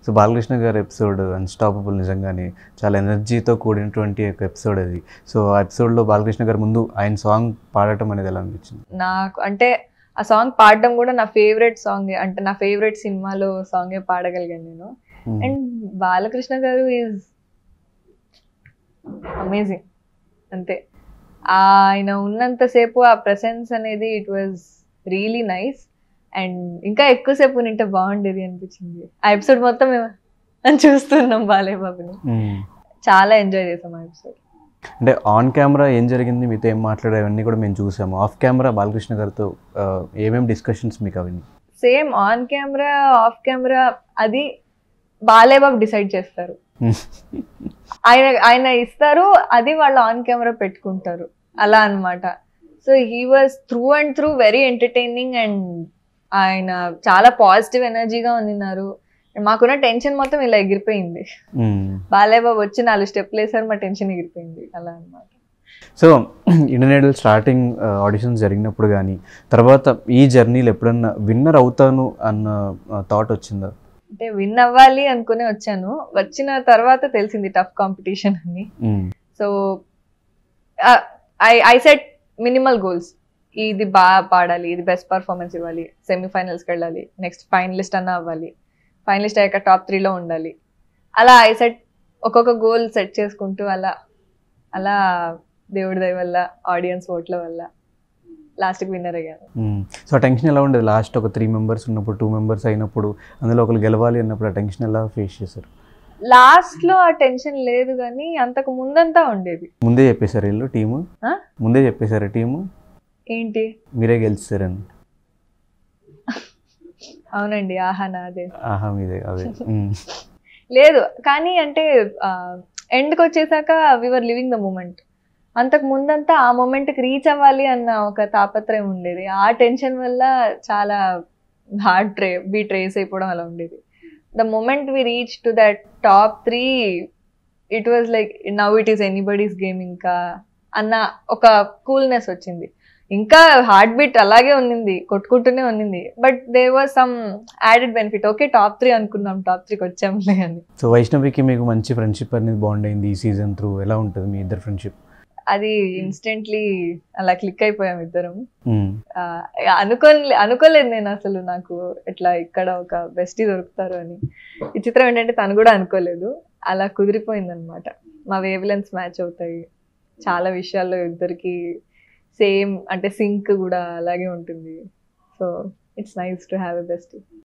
So Balakrishna గారి episode unstoppable నిజంగానే చాలా ఎనర్జీతో కూడినటువంటి ఒక ఎపిసోడ్ అది సో ఆ ఎపిసోడ్లో బాలకృష్ణ గారు ముందు ఆయన సాంగ్ పాడటం అనేది ఎలా అనిపించింది నాకు అంటే ఆ సాంగ్ పాడడం కూడా నా ఫేవరెట్ సాంగ్ అంటే నా ఫేవరెట్ సినిమాలో సాంగే పాడగలిగాను నేను మ్మ్. అండ్ బాలకృష్ణ గారు ఈజ్ అమేజింగ్ అంతే ఆయన ఉన్నంతసేపు ఆ ప్రెసెన్స్ అనేది it was really nice and ఇంకా ఎక్కువసేపు నింటే బాగుండేది అనిపించింది ఆ ఎపిసోడ్ మొత్తం మేము అని చూస్తున్నాం బాలయ్య బాబుని మ్మ్. చాలా ఎంజాయ్ చేసాం ఆ ఎపిసోడ్ అంటే ఆన్ కెమెరా ఏం జరిగింది మీతో ఏం మాట్లాడారు అవన్నీ కూడా మేము చూసాము ఆఫ్ కెమెరా బాలకృష్ణ గారితో ఆ, ఏమేం డిస్కషన్స్ మీకు అవన్నీ same on camera off camera అది బాలయ్య బాబు డిసైడ్ చేస్తారు ఆయన ఆయన ఇస్తారు అది వాళ్ళు ఆన్ కెమెరా పెట్టుకుంటారు అలా అన్నమాట so he was through and through very entertaining and ఆయన చాలా పాజిటివ్ ఎనర్జీగా ఉన్నారు మాకున్న టెన్షన్ మొత్తం ఇలా ఎగిరిపోయింది మ్మ్. బాలయ్య బాబు వచ్చి నాలుగు స్టెప్లు వేసారు మా టెన్షన్ ఎగిరిపోయింది అలా అన్నమాట so Indian Idol starting auditions జరిగినప్పుడు కానీ తర్వాత ఈ జర్నీలో ఎప్పుడన్నా విన్నర్ అవుతాను అన్న థాట్ వచ్చిందా అంటే విన్ అవ్వాలి అనుకుని వచ్చాను వచ్చిన తర్వాత తెలిసింది టఫ్ కాంపిటీషన్ అని hmm. So I I set minimal goals ఇది బాగా పాడాలి ఇది బెస్ట్ పర్ఫార్మెన్స్ ఇవ్వాలి సెమీఫైనల్స్కి వెళ్ళాలి నెక్స్ట్ ఫైనలిస్ట్ అన్న అవ్వాలి ఫైనలిస్ట్ అయ్యాక టాప్ త్రీలో ఉండాలి అలా ఐ సెట్ ఒక్కొక్క గోల్ సెట్ చేసుకుంటూ అలా అలా దేవుడి దయ వల్ల ఆడియన్స్ ఓట్ల వల్ల లాస్ట్కి విన్నర్ అయ్యాను మ్మ్. సో ఆ టెన్షన్ ఎలా ఉండేది లాస్ట్ ఒక త్రీ మెంబర్స్ ఉన్నప్పుడు టూ మెంబర్స్ అయినప్పుడు అందులో ఒకరు గెలవాలి అన్నప్పుడు ఆ టెన్షన్ ఎలా ఫేస్ చేశారు లాస్ట్ లో ఆ టెన్షన్ లేదు కానీ అంతకు ముందంతా ఉండేది ముందే చెప్పేశారు వీళ్ళు టీము ఆ? ముందే చెప్పేశారు టీము ఏంటి మీరే గెలిచారని అవునండి ఆహా నాదే ఆహా మీదే అదే మ్మ్. లేదు కానీ అంటే ఎండ్కి వచ్చేసాక వివర్ లివింగ్ ద మూమెంట్ అంతకు ముందంతా ఆ మూమెంట్కి రీచ్ అవ్వాలి అన్న ఒక తాపత్రయం ఉండేది ఆ టెన్షన్ వల్ల చాలా హార్డ్ ట్రే బీ ట్రేస్ అయిపోవడం అలా ఉండేది the moment we reach to that top three it was like now it is anybody's game ఇంకా అన్న ఒక కూల్నెస్ వచ్చింది ఇంకా హార్ట్ బీట్ అలాగే ఉన్నింది కొట్టుకుంటూనే ఉన్నింది but there was some added benefit okay top three అనుకున్నాం టాప్ త్రీకి వచ్చాంలే అని సో వైష్ణవికి మీకు మంచి ఫ్రెండ్షిప్ అనేది బాండ్ అయింది ఈ సీజన్ త్రూ ఎలా ఉంటుంది మీ ఇద్దరు ఫ్రెండ్షిప్ అది ఇన్స్టెంట్లీ అలా క్లిక్ అయిపోయాం ఇద్దరం ఆ, అనుకోని అనుకోలేదు నేను అసలు నాకు ఇట్లా ఇక్కడ ఒక బెస్టీ దొరుకుతారు అని ఈ చిత్రం ఏంటంటే తను కూడా అనుకోలేదు అలా కుదిరిపోయింది అనమాట మా వేవ్ లెన్స్ మ్యాచ్ అవుతాయి చాలా విషయాల్లో ఇద్దరికి సేమ్ అంటే సింక్ కూడా అలాగే ఉంటుంది so it's nice to have a bestie